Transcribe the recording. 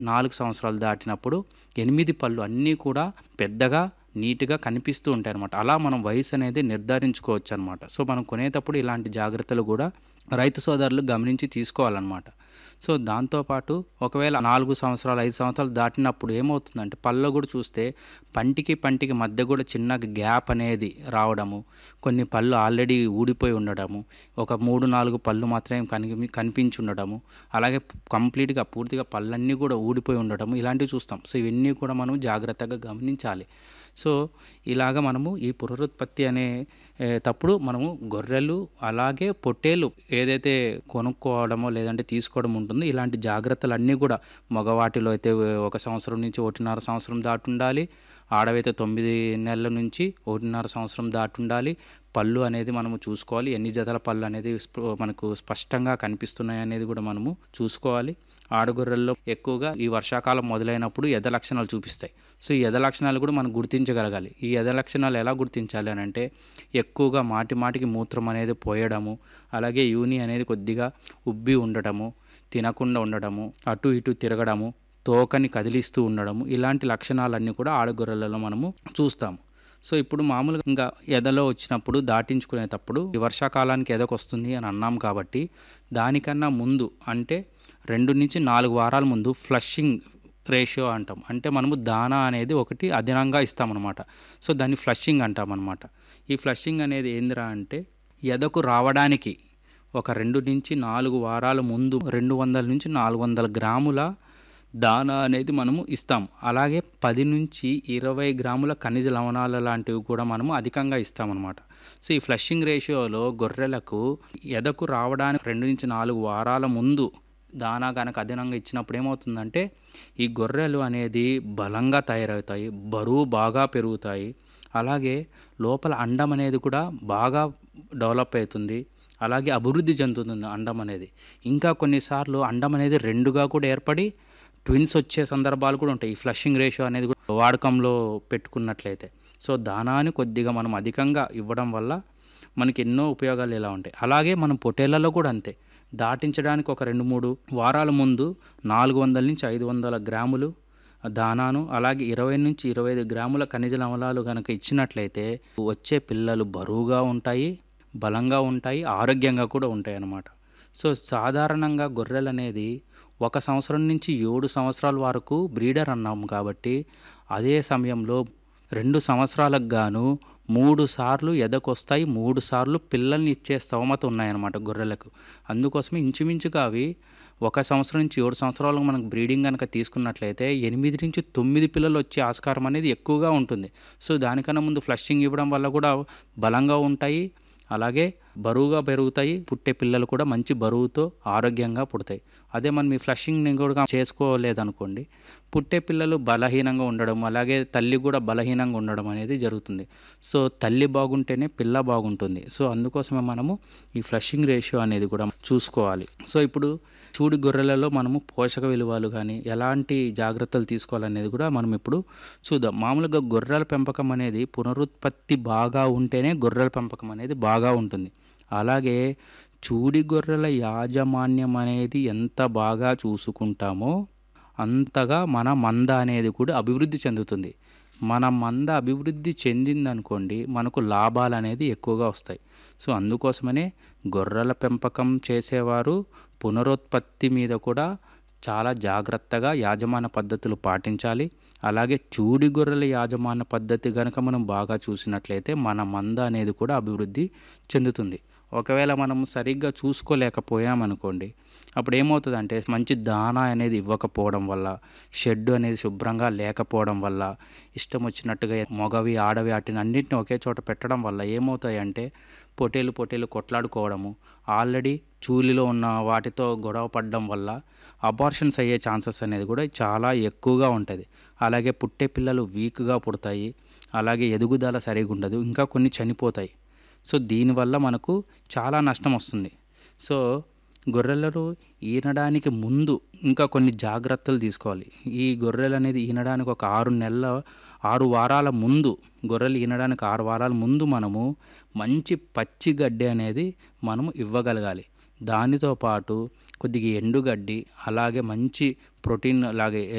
నాలుగు సంవత్సరాలు దాటినప్పుడు ఎనిమిది పళ్ళు అన్నీ కూడా పెద్దగా నీట్గా కనిపిస్తూ ఉంటాయి అనమాట అలా మనం వయసు అనేది నిర్ధారించుకోవచ్చు అనమాట సో మనం కొనేటప్పుడు ఇలాంటి జాగ్రత్తలు కూడా రైతు సోదరులు గమనించి తీసుకోవాలన్నమాట సో దాంతోపాటు ఒకవేళ నాలుగు సంవత్సరాలు ఐదు సంవత్సరాలు దాటినప్పుడు ఏమవుతుందంటే పళ్ళలో కూడా చూస్తే పంటికి పంటికి మధ్య కూడా చిన్న గ్యాప్ అనేది రావడము కొన్ని పళ్ళు ఆల్రెడీ ఊడిపోయి ఉండడము ఒక మూడు నాలుగు పళ్ళు మాత్రమే కనిపి కనిపించి ఉండడము అలాగే కంప్లీట్గా పూర్తిగా పళ్ళన్నీ కూడా ఊడిపోయి ఉండడము ఇలాంటివి చూస్తాం సో ఇవన్నీ కూడా మనం జాగ్రత్తగా గమనించాలి సో ఇలాగ మనము ఈ పునరుత్పత్తి అనే ఏ, తప్పుడు మనము గొర్రెలు అలాగే పొట్టేలు ఏదైతే కొనుక్కోవడమో లేదంటే తీసుకోవడం ఉంటుందో ఇలాంటి జాగ్రత్తలు అన్నీ కూడా మగవాటిలో అయితే ఒక సంవత్సరం నుంచి ఒకటిన్నర సంవత్సరం దాటి ఉండాలి ఆడవైతే తొమ్మిది నెలల నుంచి ఒకటిన్నర సంవత్సరం దాటి ఉండాలి పళ్ళు అనేది మనము చూసుకోవాలి ఎన్ని జతల పళ్ళు అనేది స్ప- మనకు స్పష్టంగా కనిపిస్తున్నాయి అనేది కూడా మనము చూసుకోవాలి ఆడగొర్రెల్లో ఎక్కువగా ఈ వర్షాకాలం మొదలైనప్పుడు ఎద లక్షణాలు చూపిస్తాయి సో ఈ ఎద లక్షణాలు కూడా మనం గుర్తించగలగాలి ఈ ఎద లక్షణాలు ఎలా గుర్తించాలి అని అంటే ఎక్కువగా మాటి మాటికి మూత్రం అనేది పోయడము అలాగే యూని అనేది కొద్దిగా ఉబ్బి ఉండటము తినకుండా ఉండడము అటు ఇటు తిరగడము తోకని కదిలిస్తూ ఉండడము ఇలాంటి లక్షణాలన్నీ కూడా ఆడగొర్రెలలో మనము చూస్తాము సో ఇప్పుడు మామూలుగా ఇంకా ఎదలో వచ్చినప్పుడు దాటించుకునేటప్పుడు ఈ వర్షాకాలానికి ఎదకొస్తుంది అని అన్నాం కాబట్టి దానికన్నా ముందు అంటే రెండు నుంచి నాలుగు వారాల ముందు ఫ్లషింగ్ రేషియో అంటాం అంటే మనము దానా అనేది ఒకటి అదనంగా ఇస్తామన్నమాట సో దాన్ని ఫ్లషింగ్ అంటాం అనమాట ఈ ఫ్లషింగ్ అనేది ఏందిరా అంటే ఎదకు రావడానికి ఒక రెండు నుంచి నాలుగు వారాల ముందు రెండు వందల నుంచి నాలుగు వందల గ్రాముల దానా అనేది మనము ఇస్తాం అలాగే పది నుంచి ఇరవై గ్రాముల ఖనిజ లవణాల లాంటివి కూడా మనము అధికంగా ఇస్తామన్నమాట సో ఈ ఫ్లషింగ్ రేషియోలో గొర్రెలకు ఎదకు రావడానికి రెండు నుంచి నాలుగు వారాల ముందు దానా కనుక అదనంగా ఇచ్చినప్పుడు ఏమవుతుందంటే ఈ గొర్రెలు అనేది బలంగా తయారవుతాయి బరువు బాగా పెరుగుతాయి అలాగే లోపల అండం అనేది కూడా బాగా డెవలప్ అవుతుంది అలాగే అభివృద్ధి చెందుతుంది అండం అనేది ఇంకా కొన్నిసార్లు అండం అనేది రెండుగా కూడా ఏర్పడి ట్విన్స్ వచ్చే సందర్భాలు కూడా ఉంటాయి ఈ ఫ్లషింగ్ రేషియో అనేది కూడా వాడకంలో పెట్టుకున్నట్లయితే సో దానాన్ని కొద్దిగా మనం అధికంగా ఇవ్వడం వల్ల మనకి ఎన్నో ఉపయోగాలు ఇలా ఉంటాయి అలాగే మనం పొటేళ్లలో కూడా అంతే దాటించడానికి ఒక రెండు మూడు వారాల ముందు నాలుగు వందల నుంచి ఐదు వందల గ్రాములు దానాను అలాగే ఇరవై నుంచి ఇరవై ఐదు గ్రాముల ఖనిజ లవణాలు కనుక ఇచ్చినట్లయితే వచ్చే పిల్లలు బరువుగా ఉంటాయి బలంగా ఉంటాయి ఆరోగ్యంగా కూడా ఉంటాయి అన్నమాట సో సాధారణంగా గొర్రెలు అనేది ఒక సంవత్సరం నుంచి ఏడు సంవత్సరాల వరకు బ్రీడర్ అన్నాం కాబట్టి అదే సమయంలో రెండు సంవత్సరాలకు గాను మూడు సార్లు ఎదకొస్తాయి మూడు సార్లు పిల్లల్ని ఇచ్చే స్తోమత ఉన్నాయన్నమాట గొర్రెలకు అందుకోసమే ఇంచుమించుగా అవి ఒక సంవత్సరం నుంచి ఏడు సంవత్సరాలకు మనకు బ్రీడింగ్ కనుక తీసుకున్నట్లయితే ఎనిమిది నుంచి తొమ్మిది పిల్లలు వచ్చే ఆస్కారం అనేది ఎక్కువగా ఉంటుంది సో దానికన్నా ముందు ఫ్లషింగ్ ఇవ్వడం వల్ల కూడా బలంగా ఉంటాయి అలాగే బరువుగా పెరుగుతాయి పుట్టే పిల్లలు కూడా మంచి బరువుతో ఆరోగ్యంగా పుడతాయి అదే మనం ఈ ఫ్లషింగ్ కూడా చేసుకోలేదనుకోండి పుట్టే పిల్లలు బలహీనంగా ఉండడం అలాగే తల్లి కూడా బలహీనంగా ఉండడం అనేది జరుగుతుంది సో తల్లి బాగుంటేనే పిల్ల బాగుంటుంది సో అందుకోసమే మనము ఈ ఫ్లషింగ్ రేషియో అనేది కూడా చూసుకోవాలి సో ఇప్పుడు చూడి గొర్రెలలో మనము పోషక విలువలు కానీ ఎలాంటి జాగ్రత్తలు తీసుకోవాలనేది కూడా మనం ఇప్పుడు చూద్దాం మామూలుగా గొర్రెల పెంపకం అనేది పునరుత్పత్తి బాగా ఉంటేనే గొర్రెల పెంపకం అనేది బాగా ఉంటుంది అలాగే చూడి గొర్రెల యాజమాన్యం అనేది ఎంత బాగా చూసుకుంటామో అంతగా మన మంద అనేది కూడా అభివృద్ధి చెందుతుంది మన మంద అభివృద్ధి చెందిందనుకోండి మనకు లాభాలు అనేది ఎక్కువగా వస్తాయి సో అందుకోసమనే గొర్రెల పెంపకం చేసేవారు పునరుత్పత్తి మీద కూడా చాలా జాగ్రత్తగా యాజమాన్య పద్ధతులు పాటించాలి అలాగే చూడి గొర్రెల యాజమాన్య పద్ధతి కనుక మనం బాగా చూసినట్లయితే మన మంద అనేది కూడా అభివృద్ధి చెందుతుంది ఒకవేళ మనం సరిగ్గా చూసుకోలేకపోయామనుకోండి అప్పుడు ఏమవుతుందంటే మంచి దానా అనేది ఇవ్వకపోవడం వల్ల షెడ్ అనేది శుభ్రంగా లేకపోవడం వల్ల ఇష్టం వచ్చినట్టుగా మొగవి ఆడవి వాటిని అన్నింటిని ఒకే చోట పెట్టడం వల్ల ఏమవుతాయంటే పొటేలు పొటేలు కొట్లాడుకోవడము ఆల్రెడీ చూలిలో ఉన్న వాటితో గొడవ పడడం వల్ల అబార్షన్స్ అయ్యే ఛాన్సెస్ అనేది కూడా చాలా ఎక్కువగా ఉంటుంది అలాగే పుట్టే పిల్లలు వీక్గా పుడతాయి అలాగే ఎదుగుదల సరిగా ఉండదు ఇంకా కొన్ని చనిపోతాయి సో దీనివల్ల మనకు చాలా నష్టం వస్తుంది సో గొర్రెలను ఈనడానికి ముందు ఇంకా కొన్ని జాగ్రత్తలు తీసుకోవాలి ఈ గొర్రెలు అనేది ఈనడానికి ఒక ఆరు నెలల ఆరు వారాల ముందు గొర్రెలు ఈనడానికి ఆరు వారాల ముందు మనము మంచి పచ్చి గడ్డి అనేది మనము ఇవ్వగలగాలి దానితో పాటు కొద్దిగా ఎండుగడ్డి అలాగే మంచి ప్రోటీన్ అలాగే